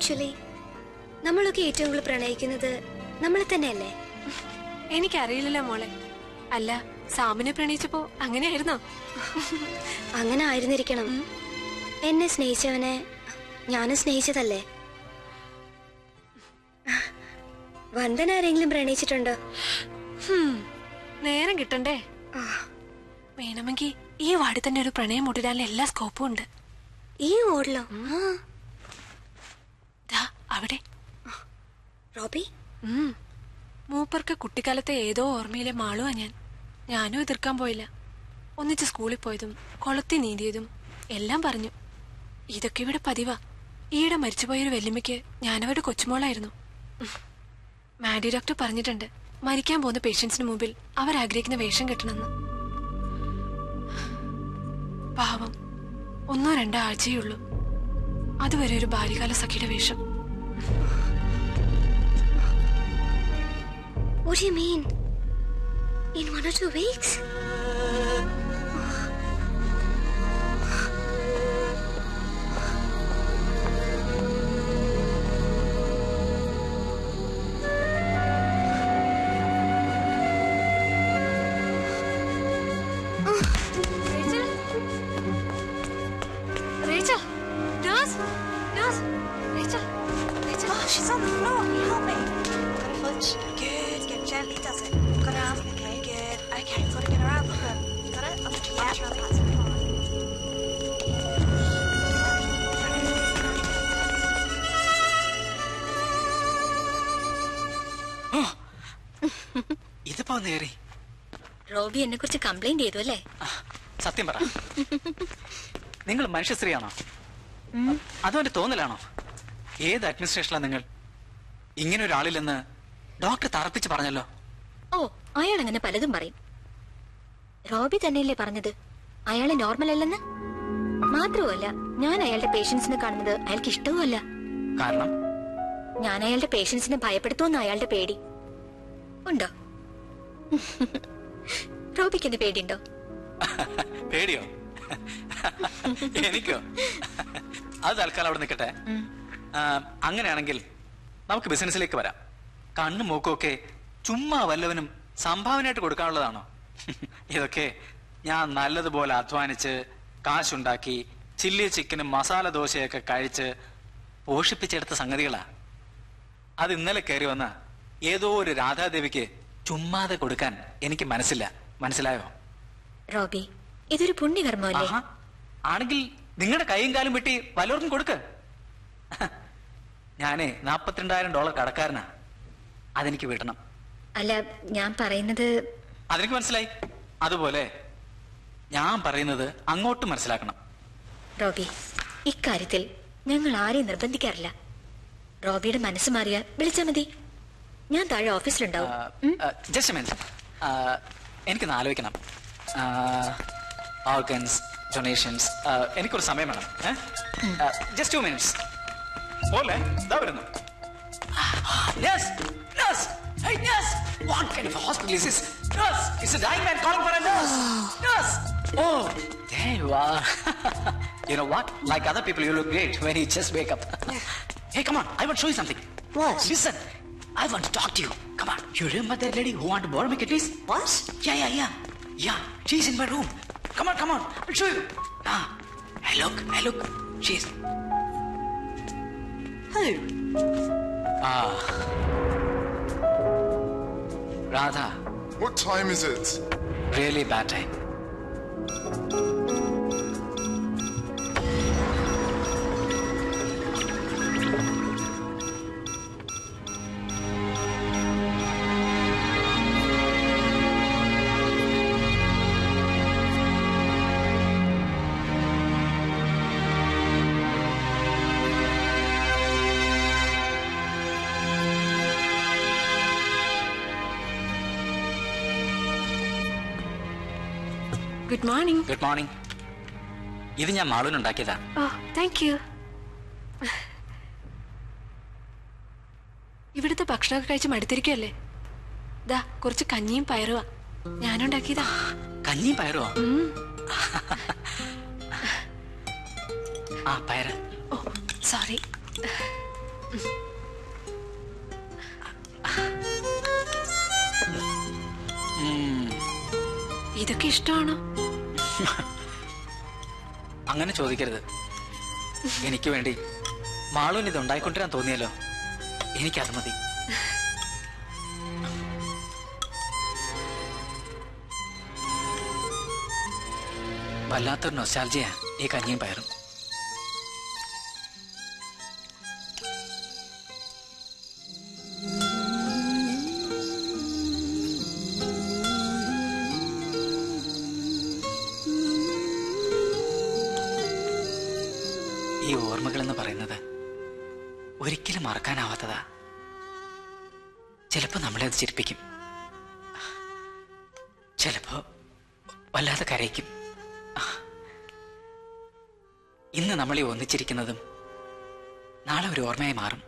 Actually നമ്മളൊക്കെ ഏറ്റവും കൂടുതൽ പ്രണയിക്കുന്നത് നമ്മളെ തന്നെയല്ലേ എനിക്കറിയില്ലല്ലോ മോളെ അല്ല സാമിനെ പ്രണയിച്ചപ്പോ അങ്ങനെയായിരുന്നോ അങ്ങനെ ആയിരുന്നിരിക്കണം എന്നെ സ്നേഹിച്ചവനെ ഞാനും സ്നേഹിച്ചതല്ലേ വന്ദന ആരെങ്കിലും പ്രണയിച്ചിട്ടുണ്ടോ ഹും, നേരം കിട്ടണ്ടേ ആ, വേണമെങ്കിൽ ഈ വാടി തന്നെ ഒരു പ്രണയം മുട്ടിടാനുള്ള എല്ലാ സ്കോപ്പും ഉണ്ട് ഈ ഓടലോ ആ, ദാ അവിടെ റോബി ഉം. മൂപ്പർക്ക് കുട്ടിക്കാലത്തെ ഏതോ ഓർമ്മയിലെ മാളുവാ ഞാൻ ഞാനും എതിർക്കാൻ പോയില്ല ഒന്നിച്ച് സ്കൂളിൽ പോയതും കൊളത്തി നീന്തിയതും എല്ലാം പറഞ്ഞു ഇതൊക്കെ ഇവിടെ പതിവാ ഈയിടെ മരിച്ചുപോയൊരു വെല്ലുമ്മയ്ക്ക് ഞാനവരുടെ കൊച്ചുമോളായിരുന്നു ഉം. മാഡി ഡോക്ടർ പറഞ്ഞിട്ടുണ്ട് മരിക്കാൻ പോകുന്ന പേഷ്യൻസിന് മുമ്പിൽ അവരാഗ്രഹിക്കുന്ന വേഷം കെട്ടണമെന്ന് പാവം ഒന്നോ രണ്ടോ ആഴ്ചയേ ഉള്ളൂ അതുവരെ ഒരു ബാല്യകാല സഖിയുടെ വേഷം What do you mean? In one or two weeks? Rachel? Rachel? Nurse? Nurse? Rachel? Rachel? Oh, she's on the floor. Can you help me? Got a foot. Good. Get gently does it. Got her out. Okay, good. Okay, we've got to get her out. Look her. Got it? I'll put you yeah. around the outside. Come on. ഇതിപ്പോ ഒന്ന് കയറി Robbie എന്നെ കുറിച്ച് complaint ചെയ്തു അല്ലേ സത്യം പറ നിങ്ങൾ മനുഷ്യ സ്ത്രീയാണോ അതോ എന്റെ തോന്നലാണോ ഏത് അഡ്മിനിസ്ട്രേഷനിലാണ് നിങ്ങൾ ഇങ്ങനെ ഒരാളില്ലെന്ന് ഡോക്ടർ തറപ്പിച്ച് പറഞ്ഞല്ലോ ഓ അയാൾ അങ്ങനെ പലതും പറയും റോബി തന്നെയല്ലേ പറഞ്ഞത് അയാള് നോർമൽ അല്ലെന്ന് മാത്രവുമല്ല ഞാൻ അയാളുടെ പേഷ്യൻസിനെ കാണുന്നത് അയാൾക്ക് ഇഷ്ടവുമല്ല കാരണം ഞാൻ അയാളുടെ പേഷ്യൻസിനെ ഭയപ്പെടുത്തുമെന്ന് അയാളുടെ പേടി ഉണ്ടോ റോബിക്ക് എന്ത് പേടിയുണ്ടോ പേടിയോ എനിക്കോ അത് തൽക്കാലം അവിടെ നിൽക്കട്ടെ ആ, അങ്ങനെയാണെങ്കിൽ നമുക്ക് ബിസിനസ്സിലേക്ക് വരാം കണ്ണും മൂക്കും ഒക്കെ ചുമ്മാ വല്ലവനും സംഭാവനയായിട്ട് കൊടുക്കാനുള്ളതാണോ ഇതൊക്കെ ഞാൻ നല്ലതുപോലെ അധ്വാനിച്ച് കാശുണ്ടാക്കി ചില്ലി ചിക്കനും മസാല ദോശയൊക്കെ കഴിച്ച് പോഷിപ്പിച്ചെടുത്ത സംഗതികളാ അത് ഇന്നലെ കയറി വന്ന ഏതോ ഒരു രാധാദേവിക്ക് ചുമ്മാതെ കൊടുക്കാൻ എനിക്ക് മനസ്സില്ല മനസ്സിലായോ റോബി ഇതൊരു പുണ്യകർമ്മമല്ലേ ആഹാ. ആണെങ്കിൽ നിങ്ങളുടെ കൈയും കാലും വെട്ടി വല്ലവർക്കും കൊടുക്ക് ഞാനേ നാപ്പത്തിരണ്ടായിരം ഡോളർ കടക്കാരനാ അതെനിക്ക് വിടണം അല്ല ഞാൻ പറയുന്നത് അതെനിക്ക് മനസ്സിലായി അതുപോലെ ഞാൻ പറയുന്നത് അങ്ങോട്ട് മനസ്സിലാക്കണം റോബി ഇക്കാര്യത്തിൽ ഞങ്ങൾ ആരെയും നിർബന്ധിക്കാറില്ല റോബിയുടെ മനസ്സ് മാറിയാൽ വിളിച്ചാൽ മതി ഞാൻ താഴെ ഓഫീസിലുണ്ടാവും ഉം? ജസ്റ്റ് മിനിറ്റ് എനിക്കൊന്ന് ആലോചിക്കണം ഓർഗൻസ് ഡൊണേഷൻസ് എനിക്കൊരു സമയം വേണം ജസ്റ്റ് ടു മിനിറ്റ്സ് പോലെ ഇതാ വരുന്നു Yes, nurse. Hey, nurse. What kind of a hospital is this? Nurse, it's a dying man calling for a nurse. Nurse. Oh, there you are. you know what? Like other people, you look great when you just wake up. hey, come on. I want to show you something. What? Listen. I want to talk to you. Come on. You remember that lady who wanted to borrow me kitties? What? Yeah, yeah, yeah. Yeah, she's in my room. Come on, come on. I'll show you. Ah, hey, look, hey, look. She's. Who? Ah. Radha. What time is it? Really bad time. Good morning good morning ഇത് ഞാൻ മാളൂനുണ്ടാക്കിയതാ ഓ thank you ഇവിടുത്തെ ഭക്ഷണമൊക്കെ കഴിച്ച് മടുത്തിരിക്കുമല്ലേ ദാ കുറച്ച് കഞ്ഞിയും പയറുവാ ഞാനുണ്ടാക്കിയതാ കഞ്ഞിയും പയറോ ഉം. ആ പയറ് ഓ സോറി ഇതൊക്കെ ഇഷ്ടമാണോ അങ്ങനെ ചോദിക്കരുത് എനിക്ക് വേണ്ടി മാളുവിന് ഇത് ഉണ്ടായിക്കൊണ്ടിരാൻ തോന്നിയല്ലോ എനിക്കത് മതി വല്ലാത്തൊരു നൊസ്റ്റാൾജിയ ഈ കഞ്ഞിയും പയറും ഈ ഓർമ്മകൾ എന്ന് പറയുന്നത് ഒരിക്കലും മറക്കാനാവാത്തതാ ചിലപ്പോ നമ്മളെ അത് ചിരിപ്പിക്കും ചിലപ്പോ വല്ലാതെ കരയിക്കും ഇന്ന് നമ്മൾ ഈ ഒന്നിച്ചിരിക്കുന്നതും നാളെ ഒരു ഓർമ്മയായി മാറും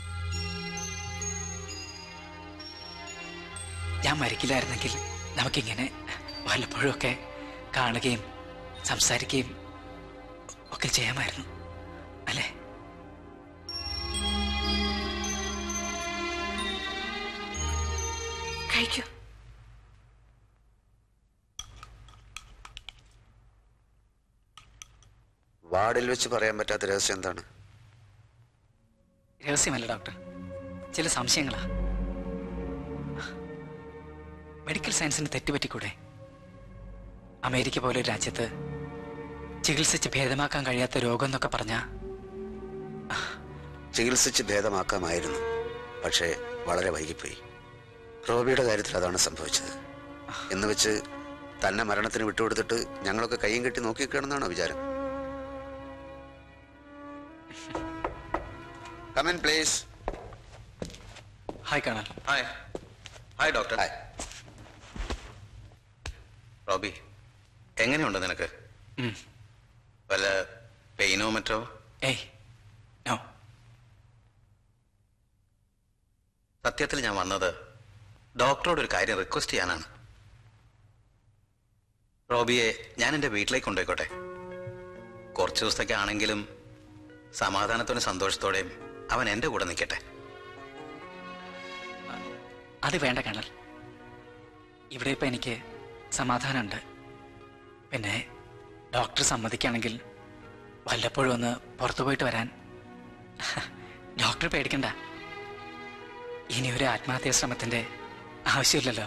ഞാൻ മരിക്കില്ലായിരുന്നെങ്കിൽ നമുക്കിങ്ങനെ വല്ലപ്പോഴും ഒക്കെ കാണുകയും സംസാരിക്കുകയും ഒക്കെ ചെയ്യാമായിരുന്നു അല്ലേ കഴിക്കൂ വാർഡിൽ വെച്ച് പറയാൻ പറ്റാത്ത രഹസ്യം എന്താണ് രഹസ്യമല്ല ഡോക്ടർ ചില സംശയങ്ങളാ മെഡിക്കൽ സയൻസിന് തെറ്റുപറ്റിക്കൂടെ അമേരിക്ക പോലെ ഒരു രാജ്യത്ത് ചികിത്സിച്ച് ഭേദമാക്കാൻ കഴിയാത്ത രോഗം എന്നൊക്കെ പറഞ്ഞാ ചികിത്സിച്ച് ഭേദമാക്കാമായിരുന്നു പക്ഷേ വളരെ വൈകിപ്പോയി റോബിയുടെ കാര്യത്തിൽ അതാണ് സംഭവിച്ചത് എന്ന് വെച്ച് തന്നെ മരണത്തിന് വിട്ടുകൊടുത്തിട്ട് ഞങ്ങളൊക്കെ കയ്യും കെട്ടി നോക്കിക്കാണെന്നാണോ വിചാരം കമൻ പ്ലീസ് ഹായ് കാണാൻ hi hi doctor hi Robbie എങ്ങനെയുണ്ട് നിനക്ക് വല്ല പെയിനോ മറ്റോ ഏയ് നോ സത്യത്തിൽ ഞാൻ വന്നത് ഡോക്ടറോട് ഒരു കാര്യം റിക്വസ്റ്റ് ചെയ്യാനാണ് റോബിയെ ഞാൻ എൻ്റെ വീട്ടിലേക്ക് കൊണ്ടുപോയിക്കോട്ടെ കുറച്ച് ദിവസത്തേക്ക് ആണെങ്കിലും സമാധാനത്തോടും സന്തോഷത്തോടെയും അവൻ എൻ്റെ കൂടെ നിൽക്കട്ടെ അത് വേണ്ട കണൽ ഇവിടെ ഇപ്പൊ എനിക്ക് സമാധാനമുണ്ട് പിന്നെ ഡോക്ടർ സമ്മതിക്കുകയാണെങ്കിൽ വല്ലപ്പോഴും ഒന്ന് പുറത്തു പോയിട്ട് വരാൻ ഡോക്ടർ പേടിക്കണ്ട ഇനി ഒരു ആത്മഹത്യാ ശ്രമത്തിന്റെ ആവശ്യമില്ലല്ലോ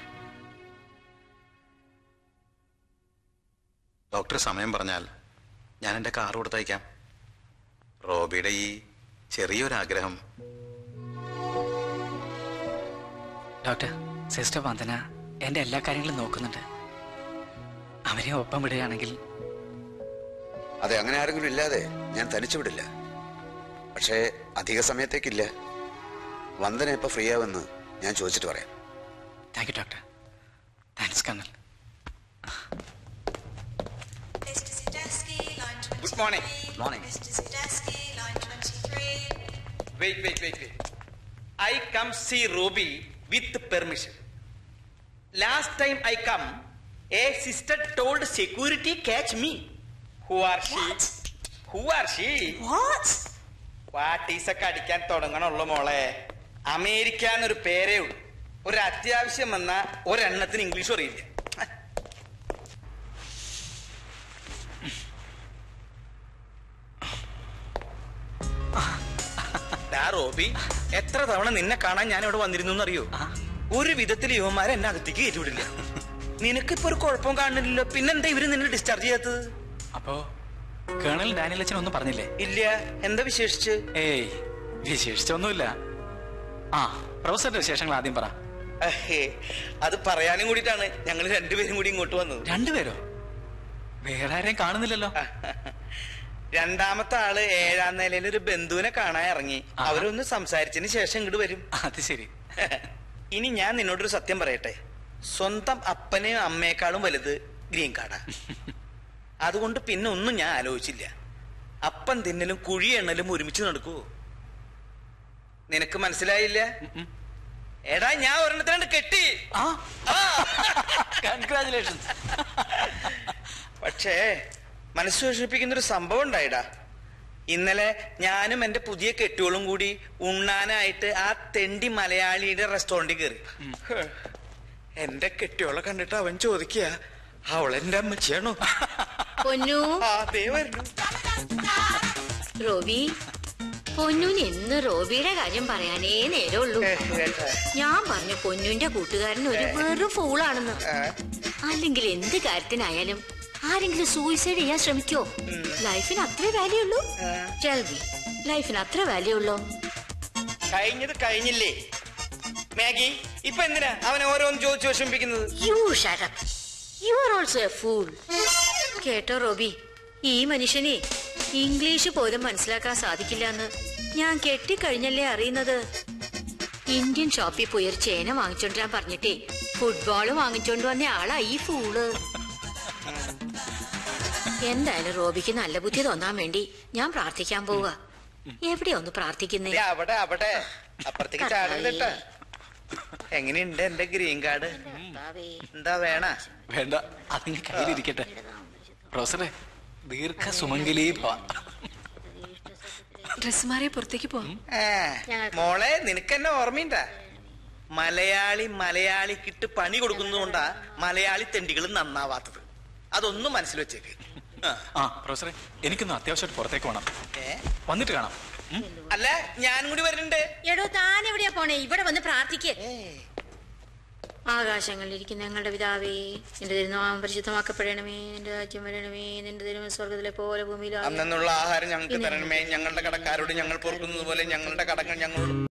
ഡോക്ടർ സമയം പറഞ്ഞാൽ ഞാൻ എൻ്റെ കാർ കൊടുത്തയക്കാം റോബിയുടെ ഈ ചെറിയൊരാഗ്രഹം ഡോക്ടർ സിസ്റ്റർ വന്ദന എന്റെ എല്ലാ കാര്യങ്ങളും നോക്കുന്നുണ്ട് അവരെ ഒപ്പം വിടുകയാണെങ്കിൽ അതെ അങ്ങനെ ആരെങ്കിലും ഇല്ലാതെ ഞാൻ തനിച്ചു വിടില്ല പക്ഷേ അധിക സമയത്തേക്കില്ല വന്ദന ഇപ്പൊ ഫ്രീ ആവുമെന്ന് ഞാൻ ചോദിച്ചിട്ട് പറയാം thank you doctor thanks colonel Mr. Zidesky, line 23. Good morning. Morning. Mr. Zidesky, line 23. Wait, wait, wait, wait. I come see Roby with permission. Last time I come, a sister told security catch me. Who are she? What? Who are she? What? പാട്ടീസൊക്കെ അടിക്കാൻ തുടങ്ങണുള്ളു മോളെ America എന്നൊരു പേരേ ഉള്ളൂ ഒരു അത്യാവശ്യം വന്ന ഒരെണ്ണത്തിന് ഇംഗ്ലീഷ് അറിയില്ല ഡാ റോബി എത്ര തവണ നിന്നെ കാണാൻ ഞാൻ ഇവിടെ വന്നിരുന്നു എന്നറിയോ ഒരു വിധത്തിൽ യുവന്മാരെ എന്നെ അകത്തേക്ക് കയറ്റിവിടില്ല നിനക്കിപ്പോ ഒരു കുഴപ്പം കാണുന്നില്ലല്ലോ പിന്നെന്താ ഇവര് നിന്നെ ഡിസ്ചാർജ് ചെയ്യാത്തത് അപ്പോ കേണൽ ഡാനിയൽ അച്ഛൻ ഒന്നും പറഞ്ഞില്ലേ ഇല്ല എന്താ വിശേഷിച്ച് ഏയ് വിശേഷിച്ചൊന്നുമില്ല ആ പ്രൊഫസറിന്റെ വിശേഷങ്ങൾ ആദ്യം പറ അഹേ, അത് പറയാനും കൂടിയിട്ടാണ് ഞങ്ങൾ രണ്ടുപേരും കൂടി ഇങ്ങോട്ട് വന്നത് രണ്ടുപേരോ വേറെ ആരെയും കാണുന്നില്ലല്ലോ രണ്ടാമത്തെ ആള് ഏഴാം നിലയിൽ ഒരു ബന്ധുവിനെ കാണാൻ ഇറങ്ങി ആഹാ. അവരൊന്ന് സംസാരിച്ചതിന് ശേഷം ഇങ്ങോട്ട് വരും അത് ശരി ഇനി ഞാൻ നിന്നോടൊരു സത്യം പറയട്ടെ സ്വന്തം അപ്പനെയും അമ്മയെക്കാളും വലുത് ഗ്രീൻ കാർഡാ അതുകൊണ്ട് പിന്നെ ഒന്നും ഞാൻ ആലോചിച്ചില്ല അപ്പൻ തിന്നലും കുഴി എണ്ണലും ഒരുമിച്ച് നടക്കുവോ നിനക്ക് മനസ്സിലായില്ല എടാ ഞാൻ ഒരെണ്ണത്തിനണ്ട് കെട്ടി ആ കൺഗ്രാചുലേഷൻസ് പക്ഷേ മനസ്സ് വിഷമിപ്പിക്കുന്ന ഒരു സംഭവം ഉണ്ടായിടാ ഇന്നലെ ഞാനും എന്റെ പുതിയ കെട്ടിയോളും കൂടി ഉണ്ണാനായിട്ട് ആ തെണ്ടി മലയാളിയുടെ റെസ്റ്റോറന്റിൽ കയറി എന്റെ കെട്ടിയോളെ കണ്ടിട്ട് അവൻ ചോദിക്കുക അവളെന്റെ അമ്മച്ചിയാണോ പൊന്നു ആ ദേ വരുന്നു റോബി പൊന്നുന് എന്ന് റോബിയുടെ കാര്യം പറയാനേ നേരമുള്ളൂ ഏ, കേട്ടാ. ഞാൻ പറഞ്ഞു പൊന്നുന്റെ കൂട്ടുകാരൻ ഒരു വെറും ഫൂളാണെന്ന് ആ, അല്ലെങ്കിൽ എന്ത് കാര്യത്തിനായാലും ആരെങ്കിലും സൂയിസൈഡ് ചെയ്യാൻ ശ്രമിക്കോ ലൈഫിന് അത്ര വാല്യൂ ഉള്ളൂ ചെൽവി ലൈഫിന് അത്ര വാല്യൂ ഉള്ളൂ കഴിഞ്ഞത് കഴിഞ്ഞില്ലേ മാഗി ഇപ്പൊ എന്തിനാ അവൻ ഓരോന്ന് ചോദിച്ചു വിഷമിപ്പിക്കുന്നത് you shut up you are also a fool കേട്ടോ റോബി ഈ മനുഷ്യനെ ഇംഗ്ലീഷ് പോലും മനസ്സിലാക്കാൻ സാധിക്കില്ല എന്ന് ഞാൻ കെട്ടിക്കഴിഞ്ഞല്ലേ അറിയുന്നത് ഇന്ത്യൻ ഷോപ്പിൽ പോയി ഒരു ചേന വാങ്ങിച്ചോണ്ടിരാൻ പറഞ്ഞിട്ടേ ഫുട്ബോള് വാങ്ങിച്ചോണ്ട് വന്ന ആളാ ഈ ഫൂള് എന്തായാലും റോബിക്ക് നല്ല ബുദ്ധി തോന്നാൻ വേണ്ടി ഞാൻ പ്രാർത്ഥിക്കാൻ പോവുക എവിടെയാ ഒന്ന് പ്രാർത്ഥിക്കുന്നേ ദേ അവിടെ അവിടെ അപ്പുറത്തേക്ക് ചാടരുതട്ടാ എങ്ങനെയുണ്ട് എന്റെ ഗ്രീൻ കാർഡ് എന്താ വേണ വേണ്ട അതിന് കയ്യിലിരിക്കട്ടെ പ്രൊഫസറെ ദീർഘ സുമംഗലീ ഭവ ഡ്രസ് മാറിയ പുറത്തേക്ക് പോവാം മോളെ നിനക്കെന്നെ ഓർമ്മയുണ്ടാ മലയാളി മലയാളിക്കിട്ട് പണി കൊടുക്കുന്നതുകൊണ്ടാ മലയാളി തെണ്ടികൾ നന്നാവാത്തത് അതൊന്നും മനസ്സിൽ വെച്ചേക്ക് ആ. ആ പ്രൊഫസറെ എനിക്കൊന്ന് അത്യാവശ്യമായിട്ട് പുറത്തേക്ക് പോകണം ഏ? വന്നിട്ട് കാണാം ഉം? അല്ല ഞാനും കൂടി വരുന്നുണ്ട് എടോ താൻ എവിടെയാ പോണേ ഇവിടെ വന്ന് പ്രാർത്ഥിക്കേ ആകാശങ്ങളിലിരിക്കുന്ന ഞങ്ങളുടെ പിതാവേ നിന്റെ തിരുനാമം പരിശുദ്ധമാക്കപ്പെടണമേ നിന്റെ രാജ്യം വരണമേ നിന്റെ തിരുമ സ്വർഗത്തിലെ പോലെ ഭൂമിയിലും അന്നുള്ള ആഹാരം ഞങ്ങൾക്ക് തരണമേ ഞങ്ങളുടെ കടക്കാരോട് ഞങ്ങൾ പൊറുക്കുന്നത് പോലെ ഞങ്ങളുടെ കടങ്ങൾ ഞങ്ങളോട്